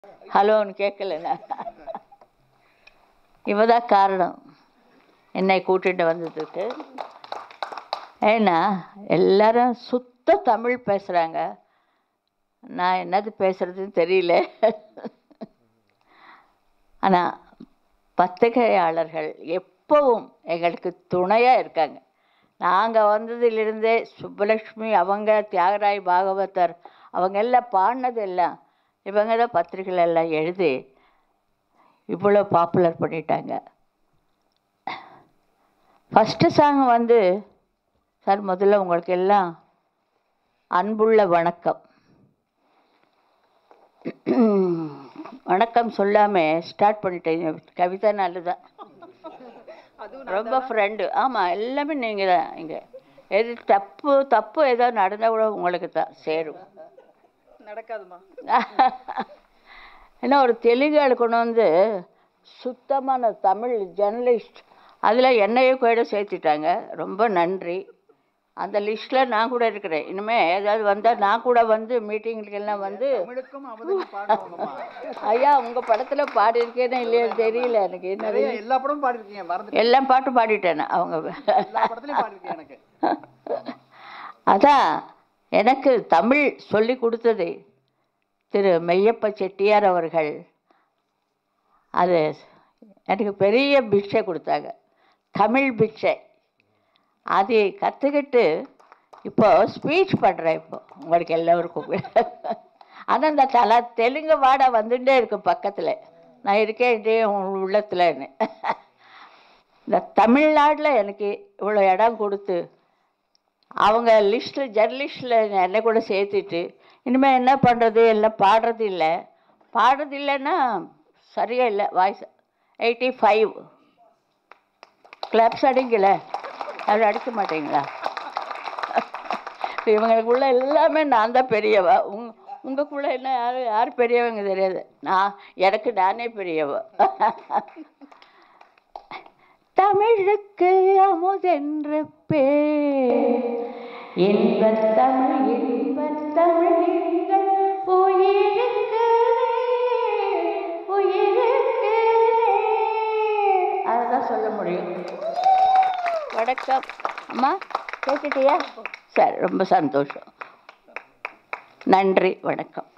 ஹலோன்னு கேட்கலண்ணா இவ தான் காரணம் என்னை கூட்டிட்டு வந்ததுக்கு ஏன்னா எல்லாரும் சுத்த தமிழ் பேசுகிறாங்க நான் என்னது பேசுறதுன்னு தெரியல ஆனால் பத்திரிகையாளர்கள் எப்பவும் எங்களுக்கு துணையாக இருக்காங்க நாங்கள் வந்ததிலிருந்தே சுப்பலக்ஷ்மி அவங்க தியாகராய் பாகவதர் அவங்க எல்லாம் பாடினது எல்லாம் இவங்க தான் பத்திரிகைகள் எல்லாம் எழுதி இவ்வளோ பாப்புலர் பண்ணிட்டாங்க ஃபஸ்ட்டு சாங் வந்து சார் முதல்ல உங்களுக்கு எல்லாம் அன்புள்ள வணக்கம் வணக்கம் சொல்லாமல் ஸ்டார்ட் பண்ணிட்டேன் கவிதா நல்லதான் ரொம்ப ஃப்ரெண்டு ஆமாம் எல்லாமே நீங்கள் தான் இங்கே எது தப்பு தப்பு ஏதாவது நடந்தால் கூட உங்களுக்கு தான் சேரும் நடக்காதுமா ஏன்னா ஒரு தெலுங்கு ஆளு கொண்டு வந்து சுத்தமான தமிழ் ஜெர்னலிஸ்ட் அதில் என்னையும் கூட சேர்த்துட்டாங்க ரொம்ப நன்றி அந்த லிஸ்ட்டில் நான் கூட இருக்கிறேன் இனிமேல் ஏதாவது வந்தால் நான் கூட வந்து மீட்டிங்களுக்கெல்லாம் வந்து தமிழுக்கும் அவதிக்கு பாடுவாங்கம்மா ஐயா உங்கள் படத்தில் பாடியிருக்கேனே இல்லையான்னு தெரியல எனக்கு என்ன நிறைய எல்லா படமும் பாடிருக்கீங்க மறந்து எல்லா பாட்டும் பாடிட்டேன் நான். அவங்க எல்லா படத்துலயும் பாடிருக்கேன் எனக்கு அதான் எனக்கு தமிழ் சொல்லி கொடுத்தது திரு மெய்யப்ப செட்டியார் அவர்கள் அது எனக்கு பெரிய பிக்ஷை கொடுத்தாங்க தமிழ் பிக்ஷை அதை கற்றுக்கிட்டு இப்போ ஸ்பீச் பண்ணுறேன் இப்போ உங்களுக்கு எல்லோருக்கும் ஆனால் இந்த தலை தெலுங்கு வாடை வந்துட்டே இருக்கு பக்கத்தில் நான் இருக்கேன் இதே உள்ளத்துலன்னு இந்த தமிழ்நாட்டில் எனக்கு இவ்வளோ இடம் கொடுத்து அவங்க லிஸ்ட்டில் ஜெர்னலிஸ்ட்டில் என்னை கூட சேர்த்துட்டு இனிமேல் என்ன பண்ணுறது எல்லாம் பாடுறது இல்லை பாடுறது இல்லைன்னா சரியா இல்லை வாய்ஸ் எயிட்டி ஃபைவ் கிளப்ஸ் அடிக்கல அது அடிக்க மாட்டீங்களா இவங்களுக்குள்ள எல்லாமே நான் தான் பெரியவ உங் உங்களுக்குள்ள என்ன யார் யார் பெரியவங்க தெரியாது நான் எனக்கு நானே பெரியவ தமிழுக்கு அமுதென்று பேர் இன்பத் தமிழ் இன்பத் தமிழ் எங்கள் உயிருக்கு நேர், உயிருக்கு நேர். அதுதான் சொல்ல முடியும் வணக்கம் அம்மா கேட்டுட்டியா சரி ரொம்ப சந்தோஷம் நன்றி வணக்கம்